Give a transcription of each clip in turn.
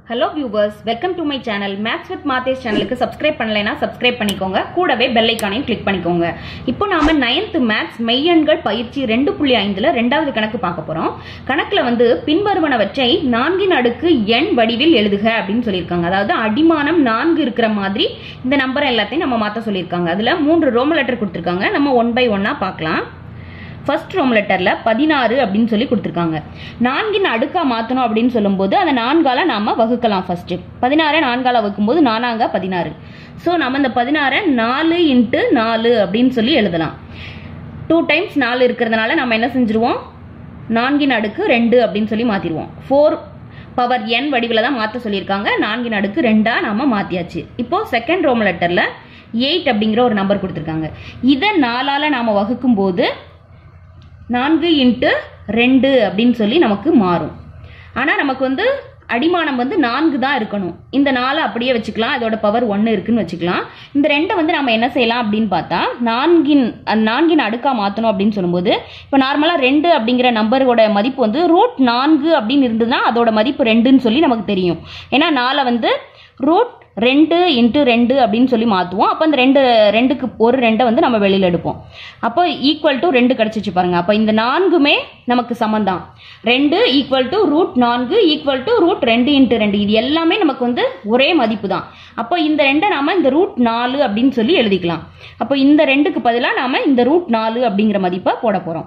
hello viewers welcome to my channel maths with மாத்தேஸ் சேனலுக்கு subscribe பண்ணலைன்னா சப்ஸ்கிரைப் பண்ணிக்கோங்க கூடவே பெல் ஐக்கானையும் கிளிக் பண்ணிக்கோங்க இப்போ நாம நைன்த் மேத்ஸ் மெய்யெண்கள் பயிற்சி ரெண்டு புள்ளி ஐந்துல ரெண்டாவது கணக்கு பார்க்க போறோம் கணக்குல வந்து பின்வருவனவற்றை நான்கின் அடுக்கு எண் வடிவில் எழுதுக அப்படின்னு சொல்லியிருக்காங்க அதாவது அடிமானம் நான்கு இருக்கிற மாதிரி இந்த நம்பர் எல்லாத்தையும் நம்ம மாத்த சொல்லியிருக்காங்க அதுல மூன்று ரோம லெட்டர் கொடுத்துருக்காங்க நம்ம ஒன் பை ஒன்னா பார்க்கலாம் ஃபர்ஸ்ட் ரோம் லெட்டர்ல பதினாறு அப்படின்னு சொல்லி கொடுத்துருக்காங்க நான்கின் அடுக்கா மாத்தணும் அப்படின்னு சொல்லும்போது அதை நான்கால நாம வகுக்கலாம் ஃபர்ஸ்ட் பதினாறை நான்கால வகுக்கும்போது நானாங்க பதினாறு ஸோ நம்ம இந்த பதினாறை நாலு இன்ட்டு நாலு அப்படின்னு சொல்லி எழுதலாம் டூ டைம்ஸ் நாலு இருக்கிறதுனால நம்ம என்ன செஞ்சிருவோம் நான்கின் அடுக்கு ரெண்டு அப்படின்னு சொல்லி மாத்திடுவோம் ஃபோர் பவர் என் வடிவில் தான் மாற்ற சொல்லியிருக்காங்க நான்கின் அடுக்கு ரெண்டா நாம மாத்தியாச்சு இப்போ செகண்ட் ரோம் லெட்டர்ல எயிட் அப்படிங்கிற ஒரு நம்பர் கொடுத்துருக்காங்க இதை நாலால நாம வகுக்கும் போது நான்கு இன்ட்டு ரெண்டு அப்படின்னு சொல்லி நமக்கு மாறும் ஆனால் நமக்கு வந்து அடிமானம் வந்து நான்கு தான் இருக்கணும் இந்த நாலு அப்படியே வச்சுக்கலாம் அதோட பவர் ஒன்று இருக்குன்னு வச்சுக்கலாம் இந்த ரெண்டை வந்து நம்ம என்ன செய்யலாம் அப்படின்னு பார்த்தா நான்கின் அஹ் நான்கின் அடுக்கா மாற்றணும் அப்படின்னு சொல்லும்போது இப்போ நார்மலாக ரெண்டு அப்படிங்கிற நம்பரோட மதிப்பு வந்து ரூட் நான்கு அப்படின்னு இருந்ததுன்னா அதோட மதிப்பு ரெண்டுன்னு சொல்லி நமக்கு தெரியும் ஏன்னா நாலை வந்து ரூட் ரெண்டு இன்ட்டு ரெண்டு அப்படின்னு சொல்லி மாற்றுவோம் அப்போ அந்த ரெண்டு ரெண்டுக்கு ஒரு ரெண்டை வந்து நம்ம வெளியில் எடுப்போம் அப்போ ஈக்குவல் டு ரெண்டு கிடச்சிச்சு பாருங்க அப்போ இந்த நான்குமே நமக்கு சமம் தான் ரெண்டு ஈக்குவல் டு ரூட் நான்கு ஈக்குவல் டு ரூட் ரெண்டு இன்ட்டு ரெண்டு இது எல்லாமே நமக்கு வந்து ஒரே மதிப்பு தான் அப்போ இந்த ரெண்டை நாம இந்த ரூட் நாலு அப்படின்னு சொல்லி எழுதிக்கலாம் அப்போ இந்த ரெண்டுக்கு பதிலாக நாம இந்த ரூட் நாலு அப்படிங்கிற மதிப்பை போட போகிறோம்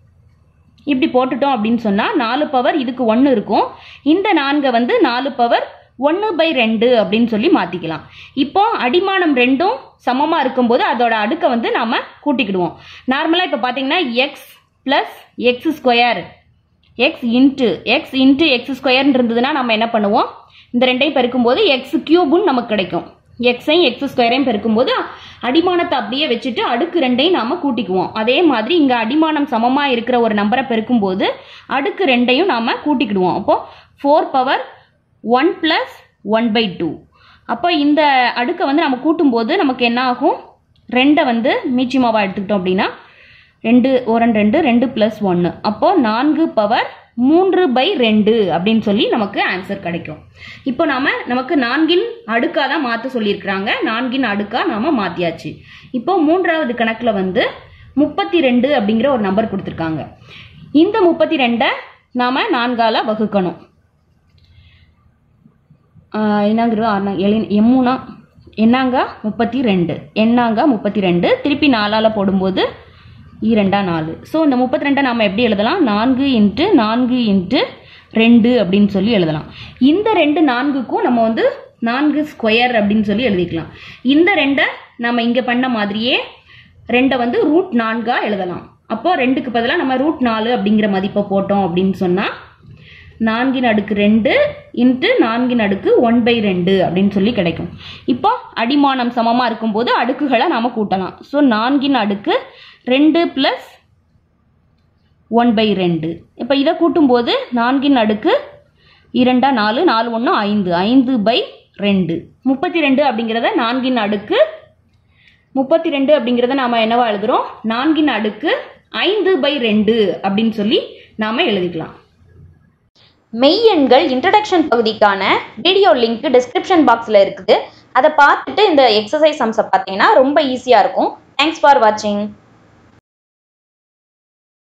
இப்படி போட்டுட்டோம் அப்படின்னு சொன்னால் நாலு பவர் இதுக்கு ஒன்று இருக்கும் இந்த நான்கை வந்து நாலு பவர் ஒன்று பை ரெண்டு அப்படின்னு சொல்லி மாற்றிக்கலாம் இப்போ அடிமானம் ரெண்டும் சமமாக இருக்கும்போது அதோட அடுக்கை வந்து நாம் கூட்டிக்கிடுவோம் நார்மலாக இப்போ பார்த்தீங்கன்னா x plus x square x into x into x ஸ்கொயர்னு இருந்ததுன்னா நம்ம என்ன பண்ணுவோம் இந்த ரெண்டையும் பெருக்கும்போது எக்ஸ் கியூப்னு நமக்கு கிடைக்கும் எக்ஸையும் எக்ஸ் ஸ்கொயரையும் பெருக்கும்போது அடிமானத்தை அப்படியே வச்சுட்டு அடுக்கு ரெண்டையும் நாம கூட்டிக்குவோம் அதே மாதிரி இங்க அடிமானம் சமமா இருக்கிற ஒரு நம்பரை பெருக்கும்போது அடுக்கு ரெண்டையும் நாம கூட்டிக்கிடுவோம் அப்போ four power one plus one by two அப்போ இந்த அடுக்கை வந்து நம்ம கூட்டும்போது நமக்கு என்ன ஆகும் ரெண்டை வந்து மீச்சிமாவா எடுத்துக்கிட்டோம் அப்படின்னா ரெண்டு ஓரன் ரெண்டு ரெண்டு ப்ளஸ் ஒன்று அப்போ நான்கு பவர் மூன்று பை ரெண்டு அப்படின்னு சொல்லி நமக்கு ஆன்சர் கிடைக்கும் இப்போ நாம நமக்கு நான்கின் அடுக்கா தான் மாற்ற சொல்லியிருக்கிறாங்க நான்கின் அடுக்கா நாம மாத்தியாச்சு இப்போ மூன்றாவது கணக்குல வந்து முப்பத்தி ரெண்டு அப்படிங்கிற ஒரு நம்பர் கொடுத்துருக்காங்க இந்த முப்பத்தி ரெண்டை நாம நான்கால வகுக்கணும் என்னங்கிறது ஆறுனா எளி எம்முனா என்னாங்க முப்பத்தி ரெண்டு என்னாங்க முப்பத்தி ரெண்டு திருப்பி நாலால் போடும்போது இரண்டா நாலு ஸோ இந்த முப்பத்தி ரெண்டை நாம் எப்படி எழுதலாம் நான்கு இன்ட்டு நான்கு இன்ட்டு ரெண்டு அப்படின்னு சொல்லி எழுதலாம் இந்த ரெண்டு நான்குக்கும் நம்ம வந்து நான்கு ஸ்கொயர் அப்படின்னு சொல்லி எழுதிக்கலாம் இந்த ரெண்டை நம்ம இங்கே பண்ண மாதிரியே ரெண்டை வந்து ரூட் நான்கா எழுதலாம் அப்போ ரெண்டுக்கு பதிலாக நம்ம ரூட் நாலு அப்படிங்கிற மதிப்பை போட்டோம் அப்படின்னு சொன்னால் நான்கின் அடுக்கு ரெண்டு இன்ட்டு நான்கின் அடுக்கு ஒன் பை ரெண்டு அப்படின்னு சொல்லி கிடைக்கும் இப்போ அடிமானம் சமமாக இருக்கும்போது அடுக்குகளை நாம கூட்டலாம் ஸோ நான்கின் அடுக்கு ரெண்டு ப்ளஸ் ஒன் பை ரெண்டு இப்போ இதை கூட்டும்போது நான்கின் அடுக்கு இரண்டா நாலு நாலு ஒன்று ஐந்து ஐந்து பை ரெண்டு முப்பத்தி ரெண்டு அப்படிங்கிறத நான்கின் அடுக்கு முப்பத்தி ரெண்டு அப்படிங்கிறத நாம என்னவா எழுதுறோம் நான்கின் அடுக்கு ஐந்து பை ரெண்டு அப்படின்னு சொல்லி நாம எழுதிக்கலாம் மெய்யெண்கள் இன்ட்ரடக்ஷன் பகுதிக்கான வீடியோ லிங்க் டிஸ்கிரிப்ஷன் பாக்ஸில் இருக்குது அதை பார்த்துட்டு இந்த எக்ஸசைஸ் சம்ஸை பார்த்தீங்கன்னா ரொம்ப ஈஸியாக இருக்கும் தேங்க்ஸ் ஃபார் வாட்சிங்